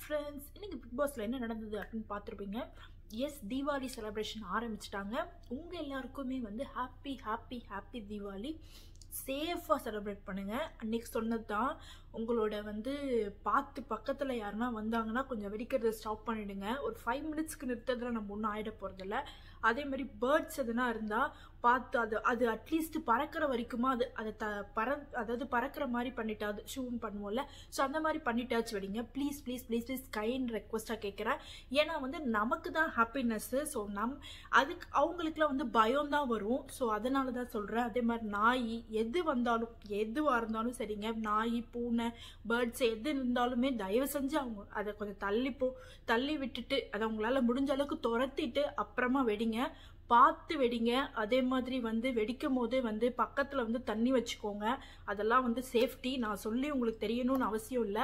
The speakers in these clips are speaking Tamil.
ஃப்ரெண்ட்ஸ் இன்னைக்கு பிக் பாஸ்ல என்ன நடந்தது அப்படின்னு பார்த்துருப்பீங்க எஸ் தீபாவளி செலிப்ரேஷன் ஆரம்பிச்சிட்டாங்க உங்கள் எல்லாருக்குமே வந்து ஹாப்பி ஹாப்பி ஹாப்பி தீபாவளி சேஃபாக செலிப்ரேட் பண்ணுங்கள் அன்னைக்கு சொன்னது தான் உங்களோட வந்து பார்த்து பக்கத்தில் யாருன்னா வந்தாங்கன்னா கொஞ்சம் வெடிக்கிறத ஸ்டாப் பண்ணிடுங்க ஒரு ஃபைவ் மினிட்ஸ்க்கு நிறுத்ததில் நம்ம ஒன்றும் ஆகிட போகிறதில்ல அதே மாதிரி பேர்ட்ஸ் எதுனா இருந்தால் பார்த்து அது அது அட்லீஸ்ட் பறக்கிற வரைக்குமா அது அதை த பற அதாவது பறக்கிற மாதிரி பண்ணிட்டா அது ஷூன் பண்ணுவோம்ல ஸோ அந்த மாதிரி பண்ணிட்டாச்சு வெடிங்க please please please please kind ரெக்வஸ்ட்டாக கேட்குறேன் ஏன்னா வந்து நமக்கு தான் ஹாப்பினஸ்ஸு ஸோ நம் அதுக்கு அவங்களுக்குலாம் வந்து பயம் தான் வரும் ஸோ அதனால தான் சொல்கிறேன் அதே மாதிரி நாய் எது வந்தாலும் எதுவாக இருந்தாலும் சரிங்க நாய் பூனை பேர்ட்ஸ் எது இருந்தாலுமே தயவு செஞ்சு அவங்க அதை கொஞ்சம் தள்ளி போ தள்ளி விட்டுட்டு அதை அவங்களால முடிஞ்ச அளவுக்கு துரத்திட்டு அப்புறமா வெடிங்க பார்த்து வெடிங்க அதே மாதிரி வந்து வெடிக்கும் போது வந்து பக்கத்தில் வந்து தண்ணி வச்சுக்கோங்க அதெல்லாம் வந்து சேஃப்டி நான் சொல்லி உங்களுக்கு தெரியணும்னு அவசியம் இல்லை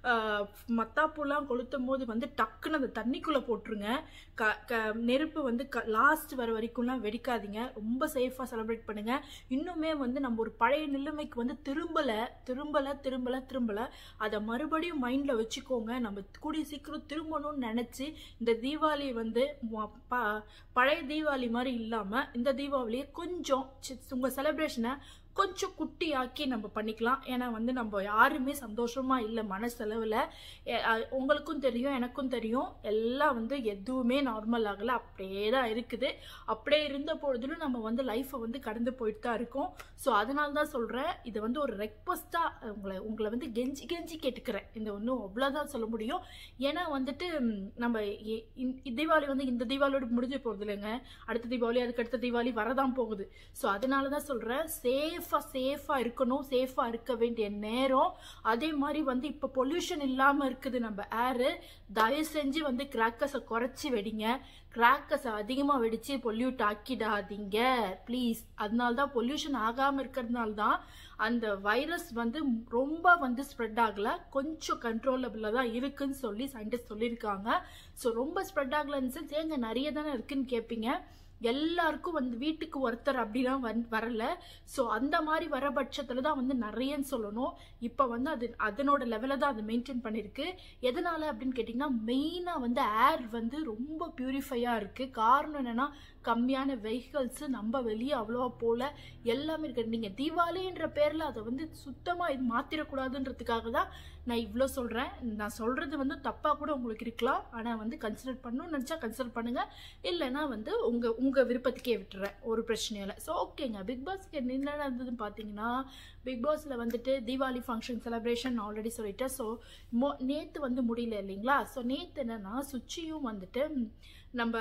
மத்தாப்பூலாம் கொளுத்தும் போது வந்து டக்குன்னு அந்த தண்ணிக்குள்ளே போட்டுருங்க க க நெருப்பு வந்து க லாஸ்ட் வர வரைக்கும்லாம் வெடிக்காதீங்க ரொம்ப சேஃபாக செலிப்ரேட் பண்ணுங்கள் இன்னுமே வந்து நம்ம ஒரு பழைய நிலைமைக்கு வந்து திரும்பலை திரும்பலை திரும்பலை திரும்பலை அதை மறுபடியும் மைண்டில் வச்சுக்கோங்க நம்ம கூடிய சீக்கிரம் திரும்பணும்னு நினச்சி இந்த தீபாவளி வந்து ப பழைய தீபாவளி மாதிரி இல்லாமல் இந்த தீபாவளியை கொஞ்சம் உங்கள் செலிப்ரேஷனை கொஞ்சம் குட்டியாக்கி நம்ம பண்ணிக்கலாம் ஏன்னா வந்து நம்ம யாருமே சந்தோஷமாக இல்லை மனசெலவில் உங்களுக்கும் தெரியும் எனக்கும் தெரியும் எல்லாம் வந்து எதுவுமே நார்மல் ஆகலை அப்படியே தான் இருக்குது அப்படியே இருந்த பொழுதுலும் நம்ம வந்து லைஃப்பை வந்து கடந்து போயிட்டு தான் இருக்கோம் ஸோ அதனால தான் சொல்கிறேன் இது வந்து ஒரு ரெக்வஸ்ட்டாக உங்களை உங்களை வந்து கெஞ்சி கெஞ்சி கேட்டுக்கிறேன் இந்த ஒன்றும் அவ்வளோதான் சொல்ல முடியும் ஏன்னா வந்துட்டு நம்ம தீபாவளி வந்து இந்த தீபாவளியோட முடிஞ்சு போகுது இல்லைங்க அடுத்த தீபாவளி அதுக்கு அடுத்த தீபாவளி வரதான் போகுது ஸோ அதனால தான் சொல்கிறேன் சேஃப் சேஃபாக சேஃபாக இருக்கணும் சேஃபாக இருக்க வேண்டிய நேரம் அதே மாதிரி வந்து இப்போ பொல்யூஷன் இல்லாமல் இருக்குது நம்ம ஏரு தயவு செஞ்சு வந்து கிராக்கர்ஸை குறைச்சி வெடிங்க கிராக்கர்ஸை அதிகமாக வெடித்து பொல்யூட் ஆக்கிடாதீங்க ப்ளீஸ் அதனால தான் பொல்யூஷன் ஆகாமல் இருக்கிறதுனால தான் அந்த வைரஸ் வந்து ரொம்ப வந்து ஸ்ப்ரெட் ஆகலை கொஞ்சம் கண்ட்ரோலபிளாக தான் இருக்குன்னு சொல்லி சயின்டிஸ்ட் சொல்லியிருக்காங்க ஸோ ரொம்ப ஸ்ப்ரெட் ஆகலைன்னு சொல்லி ஏங்க நிறைய தானே இருக்குன்னு கேட்பீங்க எல்லாருக்கும் வந்து வீட்டுக்கு ஒருத்தர் அப்படிலாம் வந் வரல ஸோ அந்த மாதிரி வர பட்சத்தில் தான் வந்து நிறையன்னு சொல்லணும் இப்போ வந்து அது அதனோட லெவலில் தான் அது மெயின்டைன் பண்ணியிருக்கு எதனால் அப்படின்னு கேட்டிங்கன்னா மெயினாக வந்து ஏர் வந்து ரொம்ப பியூரிஃபையாக இருக்குது காரணம் என்னென்னா கம்மியான வெஹிக்கல்ஸு நம்ம வெளியே அவ்வளோவா போல எல்லாமே இருக்குது நீங்கள் தீபாவளின்ற பேரில் அதை வந்து சுத்தமாக இது மாற்றிடக்கூடாதுன்றதுக்காக தான் நான் இவ்வளோ சொல்கிறேன் நான் சொல்கிறது வந்து தப்பாக கூட உங்களுக்கு இருக்கலாம் ஆனால் வந்து கன்சிடர் பண்ணணும்னு நினச்சா கன்சிடர் பண்ணுங்கள் இல்லைன்னா வந்து உங்கள் உங்கள் விருப்பத்துக்கே விட்டுறேன் ஒரு பிரச்சனையும் இல்லை ஸோ ஓகேங்க பிக் பாஸ்க்கு என்ன நடந்ததுன்னு பார்த்தீங்கன்னா பிக் பாஸில் வந்துட்டு தீபாவளி ஃபங்க்ஷன் செலிப்ரேஷன் ஆல்ரெடி சொல்லிட்டேன் ஸோ மோ நேற்று வந்து முடியல இல்லைங்களா ஸோ நேற்று என்னென்னா சுச்சியும் வந்துட்டு நம்ம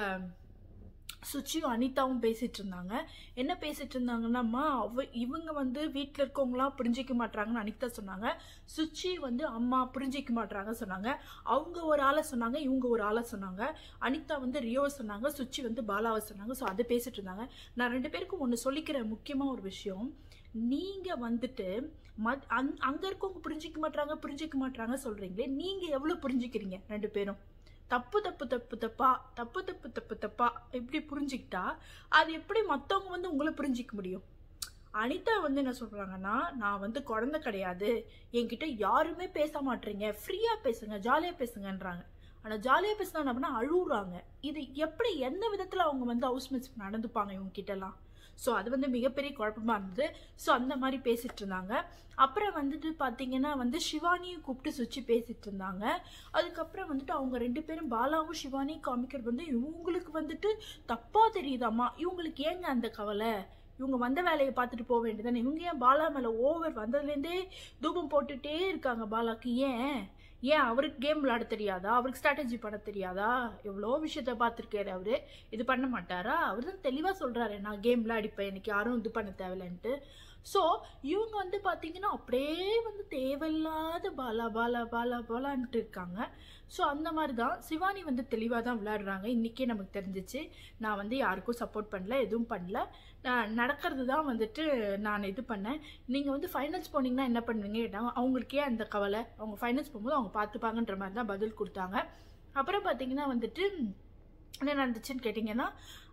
சுச்சியும் அனிதாவும் பேசிட்டு இருந்தாங்க என்ன பேசிட்டு இருந்தாங்கன்னாம்மா அவ இவங்க வந்து வீட்டில் இருக்கவங்களாம் புரிஞ்சிக்க மாட்டாங்கன்னு அனிதா சொன்னாங்க சுச்சி வந்து அம்மா புரிஞ்சிக்க மாட்டாங்க சொன்னாங்க அவங்க ஒரு ஆளை சொன்னாங்க இவங்க ஒரு ஆளை சொன்னாங்க அனிதா வந்து ரியோவை சொன்னாங்க சுச்சி வந்து பாலாவை சொன்னாங்க ஸோ அதை பேசிட்டு இருந்தாங்க நான் ரெண்டு பேருக்கும் ஒன்று சொல்லிக்கிறேன் முக்கியமாக ஒரு விஷயம் நீங்கள் வந்துட்டு மத் அங் அங்கே இருக்கவங்க புரிஞ்சிக்க மாட்டாங்க புரிஞ்சிக்க மாட்டாங்க சொல்கிறீங்களே நீங்கள் எவ்வளோ புரிஞ்சிக்கிறீங்க ரெண்டு பேரும் தப்பு தப்பு தப்பு தப்பா தப்பு தப்பு தப்பு தப்பா எப்படி புரிஞ்சுக்கிட்டா அது எப்படி மற்றவங்க வந்து உங்களை புரிஞ்சிக்க முடியும் அனிதா வந்து என்ன சொல்கிறாங்கன்னா நான் வந்து குழந்தை கிடையாது என்கிட்ட யாருமே பேச மாட்டீங்க ஃப்ரீயாக பேசுங்க ஜாலியாக பேசுங்கன்றாங்க ஆனால் ஜாலியாக பேசினா அப்படின்னா அழுகுறாங்க இது எப்படி எந்த விதத்தில் அவங்க வந்து ஹவுஸ்மேட்ஸ் நடந்துப்பாங்க இவங்க கிட்டலாம் ஸோ அது வந்து மிகப்பெரிய குழப்பமாக இருந்தது ஸோ அந்த மாதிரி பேசிகிட்டு இருந்தாங்க அப்புறம் வந்துட்டு பார்த்தீங்கன்னா வந்து சிவானியும் கூப்பிட்டு சுற்றி பேசிகிட்டு இருந்தாங்க அதுக்கப்புறம் வந்துட்டு அவங்க ரெண்டு பேரும் பாலாவும் சிவானியும் காமிக்கிறது வந்து இவங்களுக்கு வந்துட்டு தப்பாக தெரியுதாம்மா இவங்களுக்கு ஏங்க அந்த கவலை இவங்க வந்த வேலையை பார்த்துட்டு போக வேண்டியதானே இவங்க ஏன் பாலா மேலே ஓவர் வந்ததுலேருந்தே தூபம் போட்டுகிட்டே இருக்காங்க பாலாக்கு ஏன் ஏன் அவருக்கு கேம் விளாட தெரியாதா அவருக்கு ஸ்ட்ராட்டஜி பண்ண தெரியாதா எவ்வளோ விஷயத்த பார்த்துருக்காரு அவரு இது பண்ண மாட்டாரா அவர் தான் தெளிவாக சொல்கிறாரு நான் கேம் விளையாடிப்பேன் எனக்கு யாரும் இது பண்ண தேவையில்லைன்ட்டு ஸோ இவங்க வந்து பார்த்தீங்கன்னா அப்படியே வந்து தேவையில்லாத பாலா பாலா பாலா பாலான்ட்டு இருக்காங்க ஸோ அந்த மாதிரி தான் சிவானி வந்து தெளிவாக தான் விளையாடுறாங்க இன்றைக்கே நமக்கு தெரிஞ்சிச்சு நான் வந்து யாருக்கும் சப்போர்ட் பண்ணல எதுவும் பண்ணல நடக்கிறது தான் வந்துட்டு நான் இது பண்ணேன் நீங்கள் வந்து ஃபைனல்ஸ் போனீங்கன்னா என்ன பண்ணுவீங்க கேட்டாங்க அவங்களுக்கே அந்த கவலை அவங்க ஃபைனல்ஸ் போகும்போது அவங்க பார்த்துப்பாங்கன்ற மாதிரி தான் பதில் கொடுத்தாங்க அப்புறம் பார்த்தீங்கன்னா வந்துட்டு என்ன நடந்துச்சுன்னு கேட்டிங்கன்னா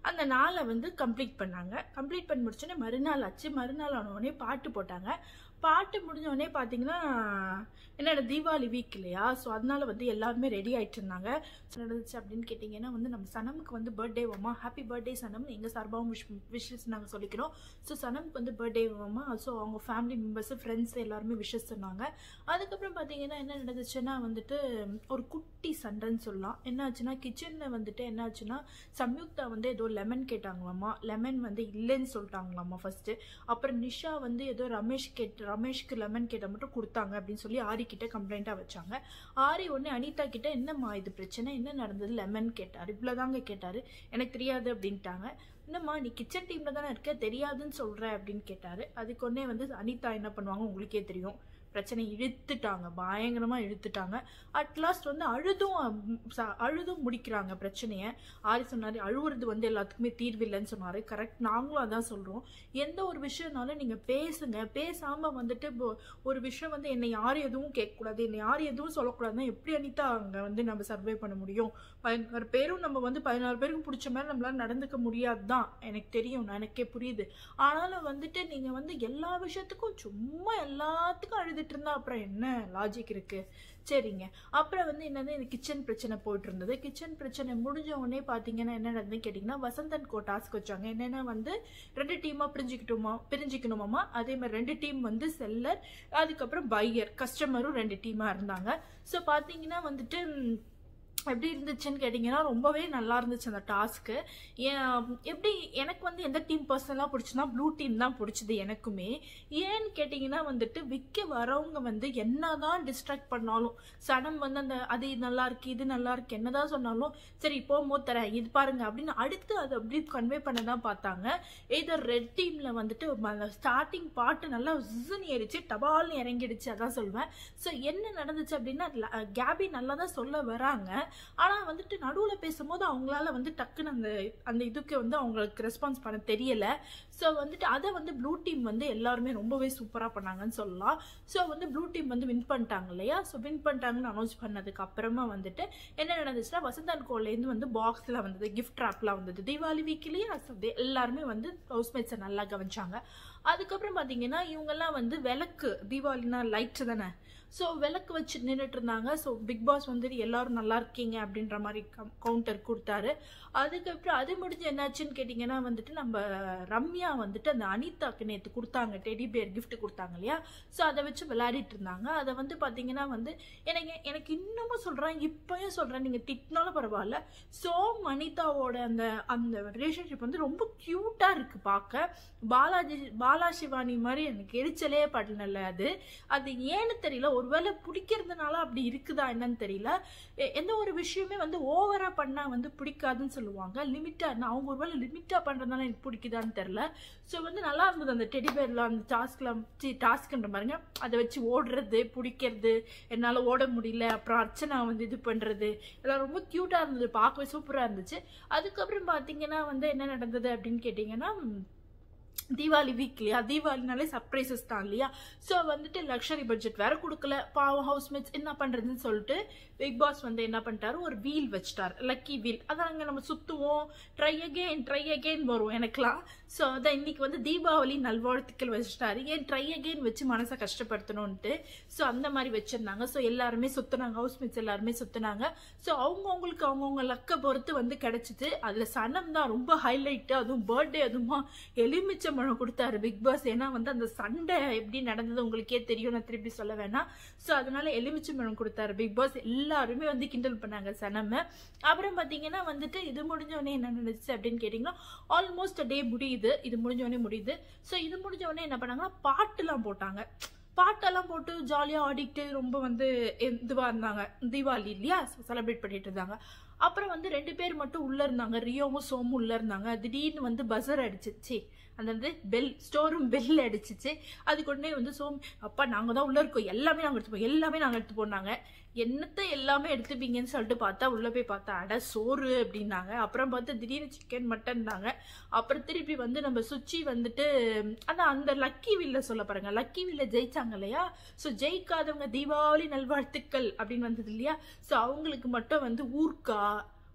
அந்த நாளை வந்து கம்ப்ளீட் பண்ணாங்க கம்ப்ளீட் பண்ணி முடிச்சோடனே மறுநாள் ஆச்சு மறுநாள் ஆன உடனே பாட்டு போட்டாங்க பாட்டு முடிஞ்ச உடனே பார்த்தீங்கன்னா என்னோட தீபாவளி வீக் இல்லையா ஸோ அதனால வந்து எல்லாருமே ரெடி ஆயிட்டு இருந்தாங்க நடந்துச்சு அப்படின்னு கேட்டிங்கன்னா வந்து நம்ம சனமுக்கு வந்து பர்த்டே வாமா ஹாப்பி பர்த்டே சனம் எங்கள் சார்பாகவும் விஷ் விஷஸ் நாங்கள் சொல்லிக்கிறோம் ஸோ சனமுக்கு வந்து பர்த்டே வாமா ஸோ அவங்க ஃபேமிலி மெம்பர்ஸ் ஃப்ரெண்ட்ஸ் எல்லாருமே விஷஸ் சொன்னாங்க அதுக்கப்புறம் பார்த்தீங்கன்னா என்ன நடந்துச்சுன்னா வந்துட்டு ஒரு குட்டி சண்டைன்னு சொல்லலாம் என்ன ஆச்சுன்னா கிச்சனில் வந்துட்டு என்ன ஆச்சுன்னா சம்யுக்தா வந்து ஏதோ லெமன் கேட்டாங்களாமா லெமன் வந்து இல்லைன்னு சொல்லிட்டாங்களாமா ஃபர்ஸ்ட்டு அப்புறம் நிஷா வந்து ஏதோ ரமேஷ் கேட்டு ரமேஷ்க்கு லெமன் கேட்டால் மட்டும் கொடுத்தாங்க அப்படின்னு சொல்லி ஆரி கிட்ட கம்ப்ளைண்ட்டாக வச்சாங்க ஆரி உடனே அனிதா கிட்ட என்னம்மா இது பிரச்சனை என்ன நடந்தது லெமன் கேட்டார் இவ்வளோதாங்க கேட்டார் எனக்கு தெரியாது அப்படின்ட்டாங்க என்னம்மா நீ கிச்சன் டீமில் தானே இருக்க தெரியாதுன்னு சொல்கிற அப்படின்னு கேட்டார் அதுக்கு உடனே வந்து அனிதா என்ன பண்ணுவாங்க உங்களுக்கே தெரியும் பிரச்சனை இழுத்துட்டாங்க பயங்கரமாக இழுத்துட்டாங்க அட்லாஸ்ட் வந்து அழுதும் அம், ச- அழுதும் முடிக்கிறாங்க பிரச்சனையை ஆரி சொன்னார் அழுவுறது வந்து எல்லாத்துக்குமே தீர்வு இல்லைன்னு சொன்னார் கரெக்ட் நாங்களும் அதான் சொல்கிறோம் எந்த ஒரு விஷயம்னாலும் நீங்கள் பேசுங்க பேசாமல் வந்துட்டு இப்போ ஒரு விஷயம் வந்து என்னை யாரும் எதுவும் கேட்கக்கூடாது என்னை யாரும் எதுவும் சொல்லக்கூடாதுன்னா எப்படி அனிதா அங்கே வந்து நம்ம சர்வே பண்ண முடியும் பதினாறு பேரும் நம்ம வந்து பதினாறு பேருக்கு பிடிச்ச மாதிரி நம்மளால நடந்துக்க முடியாது தான் எனக்கு தெரியும் நான் எனக்கே புரியுது ஆனாலும் வந்துட்டு நீங்கள் வந்து எல்லா விஷயத்துக்கும் சும்மா எல்லாத்துக்கும் அழுதுட்டு இருந்தா அப்புறம் என்ன லாஜிக் இருக்கு சரிங்க அப்புறம் வந்து என்னது இந்த கிச்சன் பிரச்சனை போயிட்டு இருந்தது கிச்சன் பிரச்சனை முடிஞ்ச உடனே பார்த்தீங்கன்னா என்ன நடந்ததுன்னு கேட்டிங்கன்னா வசந்தன் கோ டாஸ்க் வச்சாங்க என்னென்னா வந்து ரெண்டு டீமாக பிரிஞ்சுக்கிட்டோமா பிரிஞ்சுக்கணுமாமா அதே மாதிரி ரெண்டு டீம் வந்து செல்லர் அதுக்கப்புறம் பையர் கஸ்டமரும் ரெண்டு டீமாக இருந்தாங்க ஸோ பார்த்தீங்கன்னா வந்துட்டு ம், எப்படி இருந்துச்சுன்னு கேட்டிங்கன்னா ரொம்பவே நல்லா இருந்துச்சு அந்த டாஸ்க்கு எப்படி எனக்கு வந்து எந்த டீம் பர்சனலாக பிடிச்சுன்னா ப்ளூ டீம் தான் பிடிச்சது எனக்குமே ஏன்னு கேட்டிங்கன்னா வந்துட்டு விற்க வரவங்க வந்து என்னதான் டிஸ்ட்ராக்ட் பண்ணாலும் சனம் வந்து அந்த அது நல்லா இருக்கு இது நல்லா இருக்கு என்னதான் சொன்னாலும் சரி போகும்போது தரேன் இது பாருங்க அப்படின்னு அடுத்து அதை அப்படி கன்வே பண்ண தான் பார்த்தாங்க ஏதோ ரெட் டீம்ல வந்துட்டு ஸ்டார்டிங் பாட்டு நல்லா உஸ்ஸுன்னு ஏறிச்சு டபால்னு இறங்கிடுச்சு அதான் சொல்வேன் ஸோ என்ன நடந்துச்சு அப்படின்னா ல- கேபி நல்லா தான் சொல்ல வராங்க ஆனால் வந்துட்டு நடுவில் பேசும்போது அவங்களால வந்து டக்குன்னு அந்த அந்த இதுக்கு வந்து அவங்களுக்கு ரெஸ்பான்ஸ் பண்ண தெரியல ஸோ வந்துட்டு அதை வந்து ப்ளூ டீம் வந்து எல்லாருமே ரொம்பவே சூப்பராக பண்ணாங்கன்னு சொல்லலாம் ஸோ வந்து ப்ளூ டீம் வந்து வின் பண்ணிட்டாங்க இல்லையா ஸோ வின் பண்ணிட்டாங்கன்னு அனௌன்ஸ் பண்ணதுக்கு அப்புறமா வந்துட்டு என்ன நடந்துச்சுன்னா வசந்தன் கோல்லேருந்து வந்து பாக்ஸில் வந்தது கிஃப்ட் ட்ராப்லாம் வந்தது தீபாவளி வீக்லேயே எல்லாருமே வந்து ஹவுஸ்மேட்ஸை நல்லா கவனிச்சாங்க அதுக்கப்புறம் பார்த்தீங்கன்னா இவங்கெல்லாம் வந்து விளக்கு தீபாவளினா லைட்டு தானே ஸோ விளக்கு வச்சு நின்றுட்டு இருந்தாங்க ஸோ பிக் பாஸ் வந்துட்டு எல்லாரும் நல்லா இருக்கீங்க அப்படின்ற மாதிரி கவுண்டர் கொடுத்தாரு அதுக்கப்புறம் அது முடிஞ்சு என்னாச்சுன்னு கேட்டிங்கன்னா வந்துட்டு நம்ம ரம்யா வந்துட்டு அந்த அனிதாக்கு நேற்று கொடுத்தாங்க டெடி பேர் gift கொடுத்தாங்க இல்லையா ஸோ அதை வச்சு விளையாடிட்டு இருந்தாங்க அதை வந்து பார்த்தீங்கன்னா வந்து எனக்கு எனக்கு இன்னமும் சொல்கிறேன் இப்போயும் சொல்கிறேன் நீங்கள் திட்டினாலும் பரவாயில்ல சோம் அனிதாவோட அந்த அந்த ரிலேஷன்ஷிப் வந்து ரொம்ப க்யூட்டாக இருக்குது பார்க்க பாலாஜி பாலா சிவானி மாதிரி எனக்கு எரிச்சலே படல அது அது ஏன்னு தெரியல ஒருவேளை பிடிக்கிறதுனால அப்படி இருக்குதா என்னன்னு தெரியல எ- எந்த ஒரு விஷயமே வந்து ஓவரா பண்ணா வந்து பிடிக்காதுன்னு சொல்லுவாங்க லிமிட்டா அவங்க ஒருவேளை லிமிட்டா பண்றதுனால எனக்கு பிடிக்குதான்னு தெரியல ஸோ வந்து நல்லா இருந்தது அந்த டெடி பேர்ல அந்த டாஸ்க்ல டாஸ்க்ன்ற பாருங்க அதை வச்சு ஓடுறது பிடிக்கிறது என்னால் ஓட முடியல அப்புறம் அர்ச்சனா வந்து இது பண்ணுறது இதெல்லாம் ரொம்ப க்யூட்டாக இருந்தது பார்க்கவே சூப்பராக இருந்துச்சு அதுக்கப்புறம் பார்த்தீங்கன்னா வந்து என்ன நடந்தது அப்படின்னு கேட்டிங்கன்னா ம், தீபாவளி வீக் இல்லையா தீபாவளினாலே சர்ப்ரைசஸ் தான் இல்லையா ஸோ வந்துட்டு லக்ஸரி பட்ஜெட் வேற கொடுக்கல பாவம் ஹவுஸ்மேட்ஸ் என்ன பண்ணுறதுன்னு சொல்லிட்டு பிக் பாஸ் வந்து என்ன பண்ணிட்டாரு ஒரு வீல் வச்சிட்டார் லக்கி வீல் அதான் அங்கே நம்ம சுற்றுவோம் ட்ரை அகெயின் ட்ரை அகெயின் வரும் எனக்குலாம் ஸோ அதான் இன்னைக்கு வந்து தீபாவளி நல்வாழ்த்துக்கள் வச்சிட்டாரு ஏன் ட்ரை அகெயின் வச்சு மனசை கஷ்டப்படுத்தணும்ன்ட்டு ஸோ அந்த மாதிரி வச்சிருந்தாங்க ஸோ எல்லாருமே சுற்றுனாங்க ஹவுஸ்மேட்ஸ் எல்லாருமே சுற்றுனாங்க ஸோ அவங்கவுங்களுக்கு அவங்கவுங்க லக்கை பொறுத்து வந்து கிடைச்சிது அதில் சனம் தான் ரொம்ப ஹைலைட்டு அதுவும் பர்த்டே அதுவுமா எலுமிச்சம்பழம் கொடுத்தாரு பிக் பாஸ் ஏன்னா வந்து அந்த சண்டை எப்படி நடந்தது உங்களுக்கே தெரியும் நான் திருப்பி சொல்ல வேணாம் ஸோ அதனால எலுமிச்சம்பழம் கொடுத்தாரு பிக் பாஸ் எல்லாருமே வந்து கிண்டல் பண்ணாங்க சனம அப்புறம் பார்த்தீங்கன்னா வந்துட்டு இது முடிஞ்ச உடனே என்ன நடந்துச்சு அப்படின்னு கேட்டிங்கன்னா ஆல்மோஸ்ட் டே முடியுது இது முடிஞ்ச உடனே முடியுது ஸோ இது முடிஞ்ச உடனே என்ன பண்ணாங்கன்னா பாட்டுலாம் போட்டாங்க பாட்டெல்லாம் போட்டு ஜாலியாக ஆடிட்டு ரொம்ப வந்து இதுவாக இருந்தாங்க தீபாவளி இல்லையா செலிப்ரேட் பண்ணிட்டு இருந்தாங்க அப்புறம் வந்து ரெண்டு பேர் மட்டும் உள்ள இருந்தாங்க ரியோவும் சோமும் உள்ள இருந்தாங்க திடீர்னு வந்து பஸர் அடிச்சிச்சு அந்த வந்து பெல் ஸ்டோர் ரூம் பெல் அடிச்சிச்சு அதுக்கு உடனே வந்து சோம் அப்பா நாங்கள் தான் உள்ள இருக்கோம் எல்லாமே நாங்கள் எடுத்துப்போம் எல்லாமே நாங்கள் எடுத்து போனாங்க என்னத்தை எல்லாமே எடுத்துப்பீங்கன்னு சொல்லிட்டு பார்த்தா உள்ள போய் பார்த்தா அட சோறு அப்படின்னாங்க அப்புறம் பார்த்தா திடீர்னு சிக்கன் மட்டன்னாங்க அப்புறம் திருப்பி வந்து நம்ம சுச்சி வந்துட்டு அதான் அந்த லக்கி வில்ல சொல்ல பாருங்க லக்கி வில்ல ஜெயிச்சாங்க இல்லையா ஸோ ஜெயிக்காதவங்க தீபாவளி நல்வாழ்த்துக்கள் அப்படின்னு வந்தது இல்லையா ஸோ அவங்களுக்கு மட்டும் வந்து ஊர்க்கா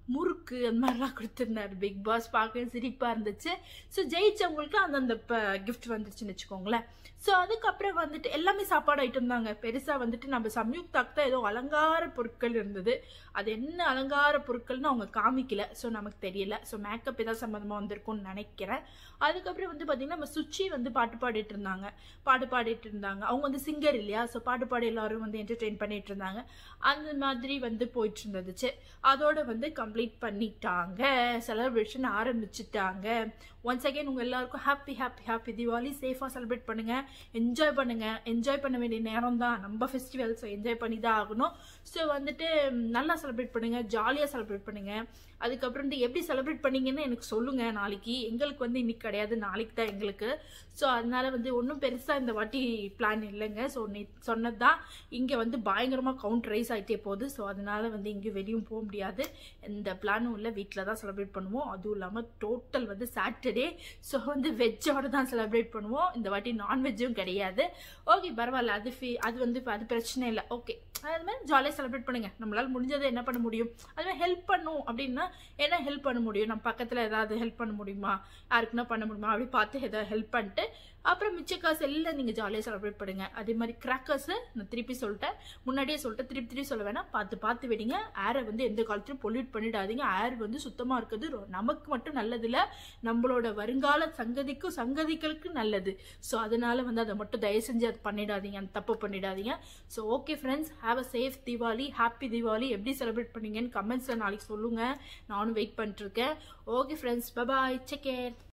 முறுக்கு அந்த மாதிரிலாம் கொடுத்துருந்தாரு பிக் பாஸ் பார்க்க சிரிப்பாக இருந்துச்சு ஸோ ஜெயிச்சவங்களுக்கு அந்தந்த கிஃப்ட் வந்துருச்சுன்னு வச்சுக்கோங்களேன் ஸோ அதுக்கப்புறம் வந்துட்டு எல்லாமே சாப்பாடு ஐட்டம் தாங்க பெருசாக வந்துட்டு நம்ம சம்யுக்தாக்கு தான் ஏதோ அலங்கார பொருட்கள் இருந்தது அது என்ன அலங்கார பொருட்கள்னு அவங்க காமிக்கல ஸோ நமக்கு தெரியல ஸோ மேக்கப் ஏதாவது சம்மந்தமாக வந்திருக்கும்னு நினைக்கிறேன் அதுக்கப்புறம் வந்து பார்த்திங்கன்னா நம்ம சுச்சி வந்து பாட்டு பாடிட்டு இருந்தாங்க பாட்டு பாடிட்டு இருந்தாங்க அவங்க வந்து சிங்கர் இல்லையா ஸோ பாட்டு பாடி எல்லாரும் வந்து என்டர்டெயின் பண்ணிட்டு இருந்தாங்க அந்த மாதிரி வந்து போயிட்டு இருந்துச்சு அதோட வந்து கம்ப்ளீட் பண்ணிட்டாங்க செலிப்ரேஷன் ஆரம்பிச்சிட்டாங்க ஒன்ஸ் அகைன் உங்கள் எல்லாருக்கும் ஹாப்பி ஹாப்பி ஹாப்பி தீபாவளி சேஃபாக செலிப்ரேட் பண்ணுங்கள் என்ஜாய் பண்ணுங்கள் என்ஜாய் பண்ண வேண்டிய நேரம் தான் நம்ம ஃபெஸ்டிவல் ஸோ என்ஜாய் பண்ணி தான் ஆகணும் ஸோ வந்துட்டு நல்லா செலிப்ரேட் பண்ணுங்கள் ஜாலியாக செலிப்ரேட் பண்ணுங்கள் அதுக்கப்புறம் வந்து எப்படி செலிப்ரேட் பண்ணீங்கன்னு எனக்கு சொல்லுங்கள் நாளைக்கு எங்களுக்கு வந்து இன்னைக்கு கிடையாது நாளைக்கு தான் எங்களுக்கு ஸோ அதனால வந்து ஒன்றும் பெருசாக இந்த வாட்டி பிளான் இல்லைங்க ஸோ நீ சொன்னது தான் இங்கே வந்து பயங்கரமாக கவுண்ட் ரைஸ் ஆகிட்டே போகுது ஸோ அதனால வந்து எங்கேயும் வெளியும் போக முடியாது எந்த பிளானும் இல்லை வீட்டில் தான் செலிப்ரேட் பண்ணுவோம் அதுவும் இல்லாமல் டோட்டல் வந்து சாட்டர்டே ஸோ வந்து வெஜ்ஜோட தான் செலிப்ரேட் பண்ணுவோம் இந்த வாட்டி நான்வெஜ்ஜும் கிடையாது ஓகே பரவாயில்ல அது ஃபீ அது வந்து அது பிரச்சனை இல்லை ஓகே அது மாதிரி ஜாலியாக செலிப்ரேட் பண்ணுங்க நம்மளால முடிஞ்சதை என்ன பண்ண முடியும் அது மாதிரி ஹெல்ப் பண்ணும் அப்படின்னா என்ன ஹெல்ப் பண்ண முடியும் நம்ம பக்கத்தில் ஏதாவது ஹெல்ப் பண்ண முடியுமா யாருக்குன்னா பண்ண முடியுமா அப்படி பார்த்து ஏதாவது ஹெல்ப் பண்ணிட்டு அப்புறம் மிச்ச காசு எல்லாம் நீங்கள் ஜாலியாக செலிப்ரேட் பண்ணுங்க அதே மாதிரி கிராக்கர்ஸு நான் திருப்பி சொல்லிட்டேன் முன்னாடியே சொல்லிட்டேன் திருப்பி திருப்பி சொல்ல வேணாம் பார்த்து பார்த்து விடுங்க ஏரை வந்து எந்த காலத்துலையும் பொல்யூட் பண்ணிடாதீங்க ஏர் வந்து சுத்தமாக இருக்கிறது ரொ- நமக்கு மட்டும் நல்லதில்ல நம்மளோட வருங்கால சங்கதிக்கும் சங்கதிகளுக்கும் நல்லது ஸோ அதனால வந்து அதை மட்டும் தயவு செஞ்சு அதை பண்ணிடாதீங்க அந்த தப்பு பண்ணிடாதீங்க so okay friends have a safe Deepavali happy Deepavali எப்படி செலிப்ரேட் பண்ணீங்கன்னு கமெண்ட்ஸில் நாளைக்கு சொல்லுங்கள் நானும் வெயிட் பண்ணிட்டுருக்கேன் okay friends bye bye take care